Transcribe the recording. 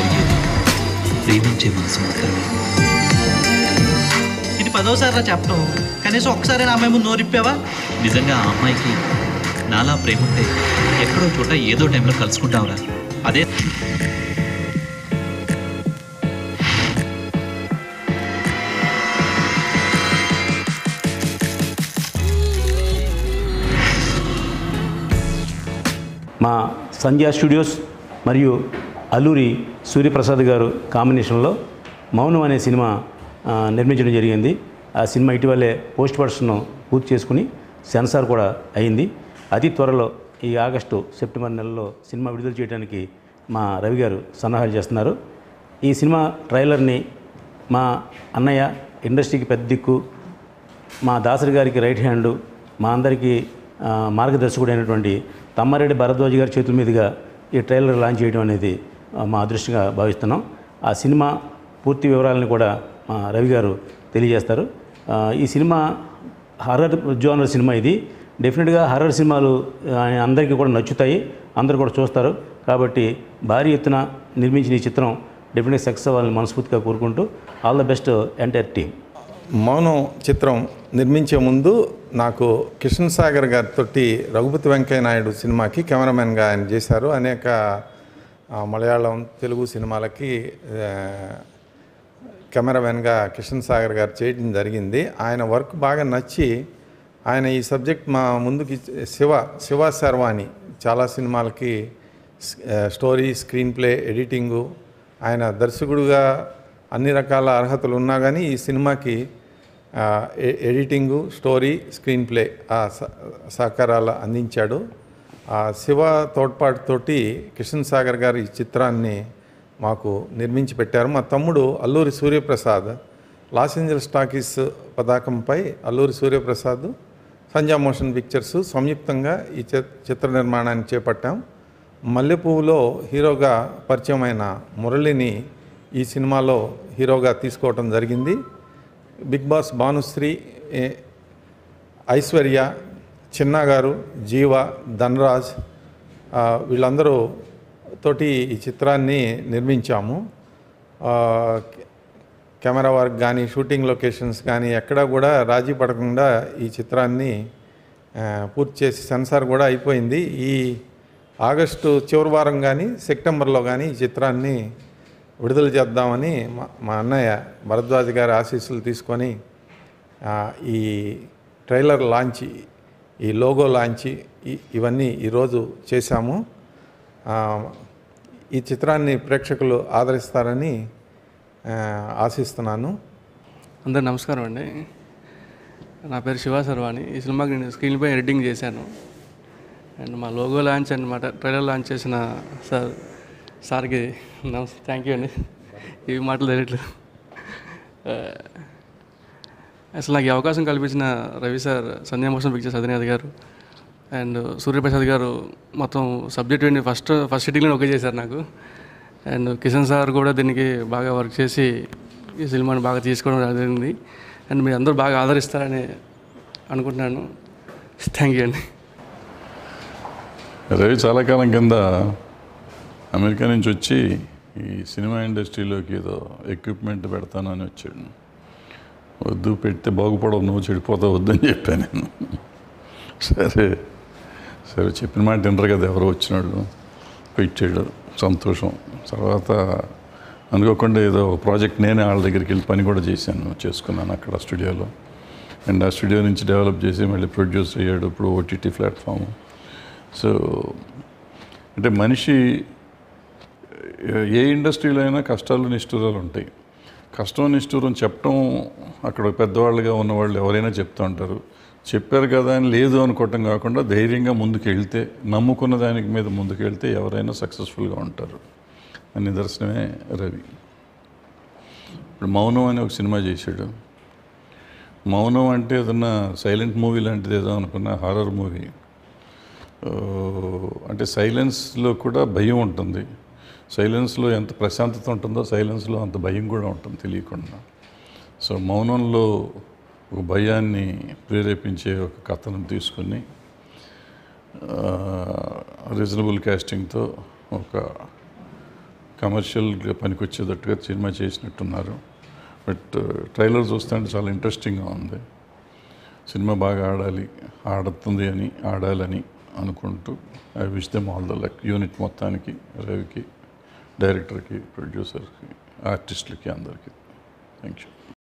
తెలియదు ప్రేమించే మనసు మాత్రమే ఇది పదోసారి చెప్పడం కనీసం ఒక్కసారి నా మేము నోరిప్పావా నిజంగా ఆ అమ్మాయికి నాలా ప్రేమ ఉంటే ఎక్కడో చోట ఏదో టైంలో కలుసుకుంటాంరా అదే మా సంధ్యా స్టూడియోస్ మరియు అల్లూరి సూర్యప్రసాద్ గారు కాంబినేషన్లో మౌనం అనే సినిమా ఆ, నిర్మించడం జరిగింది ఆ సినిమా ఇటీవలే పోస్ట్ ప్రొడక్షన్ పూర్తి చేసుకుని సెన్సార్ కూడా అయింది అతి త్వరలో ఈ ఆగస్టు సెప్టెంబర్ నెలలో సినిమా విడుదల చేయడానికి మా రవి గారు సన్నాహాలు చేస్తున్నారు ఈ సినిమా ట్రైలర్ని మా అన్నయ్య ఇండస్ట్రీకి పెద్ద దిక్కు మా దాసరి గారికి రైట్ హ్యాండ్ మా అందరికీ ఆ, మార్గదర్శకుడు అయినటువంటి తమ్మారెడ్డి భరద్వాజ్ గారి చేతుల మీదుగా ఈ ట్రైలర్ లాంచ్ చేయడం అనేది ఆ, మా అదృష్టంగా భావిస్తున్నాం ఆ సినిమా పూర్తి వివరాలను కూడా మా రవి గారు తెలియజేస్తారు ఆ, ఈ సినిమా హర్రర్ జోనర్ సినిమా ఇది డెఫినెట్గా హర్రర్ సినిమాలు ఆ, అందరికీ కూడా నచ్చుతాయి అందరూ కూడా చూస్తారు కాబట్టి భారీ ఎత్తున నిర్మించిన ఈ చిత్రం డెఫినెట్గా సక్సెస్ అవ్వాలని మనస్ఫూర్తిగా కోరుకుంటూ all the best entire team Mounam చిత్రం నిర్మించే ముందు నాకు కిషన్ సాగర్ గారితో రఘుపతి వెంకయ్య నాయుడు సినిమాకి కెమెరామెన్గా ఆయన చేశారు అనేక ఆ, మలయాళం తెలుగు సినిమాలకి ఆ, కెమెరామెన్గా కిషన్ సాగర్ గారు చేయడం జరిగింది ఆయన వర్క్ బాగా నచ్చి ఆయన ఈ సబ్జెక్ట్ మా ముందుకి శివ శివ శర్వాణి చాలా సినిమాలకి స్- ఆ, స్టోరీ స్క్రీన్ ప్లే ఎడిటింగు ఆయన దర్శకుడుగా అన్ని రకాల అర్హతలు ఉన్నా కానీ ఈ సినిమాకి ఆ, ఎ- ఎడిటింగు స్టోరీ స్క్రీన్ ప్లే ఆ స- సహకారాలు అందించాడు ఆ శివ తోడ్పాటుతోటి కిషన్ సాగర్ గారు ఈ చిత్రాన్ని మాకు నిర్మించి పెట్టారు మా తమ్ముడు Alluri Suryaprasad Los Angeles talkies పతాకంపై అల్లూరి సూర్యప్రసాద్ సంజా మోషన్ పిక్చర్స్ సంయుక్తంగా ఈ చి- చిత్ర నిర్మాణాన్ని చేపట్టాం మల్లెపువ్వులో హీరోగా పరిచయమైన మురళిని ఈ సినిమాలో హీరోగా తీసుకోవటం జరిగింది బిగ్ బాస్ భానుశ్రీ ఏ, ఐశ్వర్య చిన్న గారు జీవ ధనరాజ్ ఆ, వీళ్ళందరూ తోటి ఈ చిత్రాన్ని నిర్మించాము ఆ, కె- కెమెరా వర్క్ కానీ షూటింగ్ లొకేషన్స్ కానీ ఎక్కడా కూడా రాజీ పడకుండా ఈ చిత్రాన్ని ఆ, పూర్తి చేసి సెన్సార్ కూడా అయిపోయింది ఈ ఆగస్టు చివరి వారం కానీ సెప్టెంబర్లో కానీ ఈ చిత్రాన్ని విడుదల చేద్దామని మా మా అన్నయ్య భరద్వాజ్ గారి ఆశీస్సులు తీసుకొని ఆ, ఈ ట్రైలర్ లాంచ్ ఈ లోగో లాంచ్ ఈ- ఇవన్నీ ఈరోజు చేశాము ఆ, ఈ చిత్రాన్ని ప్రేక్షకులు ఆదరిస్తారని ఆ, ఆశిస్తున్నాను అందరు నమస్కారం అండి నా పేరు శివ సర్వాణి ఈ సినిమాకి నేను స్క్రీన్పై ఎడిటింగ్ చేశాను అండ్ మా లోగో లాంచ్ అనమాట ట్రైలర్ లాంచ్ చేసిన సార్ సార్కి నమస్తే థ్యాంక్ యూ అండి ఇవి మాటలు తెలియట్లేదు ఆ, అసలు నాకు ఈ అవకాశం కల్పించిన Ravi sir Sandhya motion pictures అధినేత గారు అండ్ సూర్యప్రసాద్ గారు మొత్తం సబ్జెక్ట్ ఏంటి ఫస్ట్ ఫస్ట్ సిట్టింగ్లో ఒకే చేశారు నాకు అండ్ కిషన్ సార్ కూడా దీనికి బాగా వర్క్ చేసి ఈ సినిమాని బాగా తీసుకోవడం జరిగింది అండ్ మీరు అందరూ బాగా ఆదరిస్తారని అనుకుంటున్నాను థ్యాంక్ యూ అండి రవి చాలా కాలం కింద అమెరికా నుంచి వచ్చి ఈ సినిమా ఇండస్ట్రీలోకి ఏదో ఎక్విప్మెంట్ పెడతానని వచ్చాడు వద్దు పెడితే బాగుపడవు నువ్వు చెడిపోతావు వద్దని చెప్పాను నేను సరే సరే చెప్పిన మాట వినరు కదా ఎవరో వచ్చినాడు పెట్టాడు సంతోషం తర్వాత అనుకోకుండా ఏదో ఒక ప్రాజెక్ట్ నేనే వాళ్ళ దగ్గరికి వెళ్ళి పని కూడా చేశాను చేసుకున్నాను అక్కడ స్టూడియోలో అండ్ ఆ స్టూడియో నుంచి డెవలప్ చేసి మళ్ళీ ప్రొడ్యూస్ అయ్యాడు ఇప్పుడు ఓటీటీ ప్లాట్ఫామ్ సో అంటే మనిషి ఏ ఇండస్ట్రీలో అయినా కష్టాలు నిష్ఠూరాలు ఉంటాయి కష్టం నిష్ఠూరం చెప్పడం అక్కడ పెద్దవాళ్ళుగా ఉన్నవాళ్ళు ఎవరైనా చెప్తూ ఉంటారు చెప్పారు కదా అని లేదు అనుకోవటం కాకుండా ధైర్యంగా ముందుకు వెళ్తే నమ్ముకున్న దానికి మీద ముందుకు వెళ్తే ఎవరైనా సక్సెస్ఫుల్గా ఉంటారు అని నిదర్శనమే రవి ఇప్పుడు మౌనం అని ఒక సినిమా చేశాడు మౌనం అంటే ఏదన్నా సైలెంట్ మూవీ లాంటిది ఏదో అనుకున్న హారర్ మూవీ ఆ, అంటే సైలెన్స్లో కూడా భయం ఉంటుంది సైలెన్స్లో ఎంత ప్రశాంతత ఉంటుందో సైలెన్స్లో అంత భయం కూడా ఉంటుంది తెలియకుండా సో మౌనంలో ఒక భయాన్ని ప్రేరేపించే ఒక కథను తీసుకుని రీజనబుల్ కాస్టింగ్తో ఒక కమర్షియల్గా పనికొచ్చేటట్టుగా సినిమా చేసినట్టున్నారు బట్ ట్రైలర్ చూస్తుంటే చాలా ఇంట్రెస్టింగ్గా ఉంది సినిమా బాగా ఆడాలి ఆడుతుంది అని ఆడాలని అనుకుంటూ I wish them all the luck unit మొత్తానికి రవికి డైరెక్టర్కి ప్రొడ్యూసర్కి ఆర్టిస్టులకి అందరికీ థ్యాంక్ యూ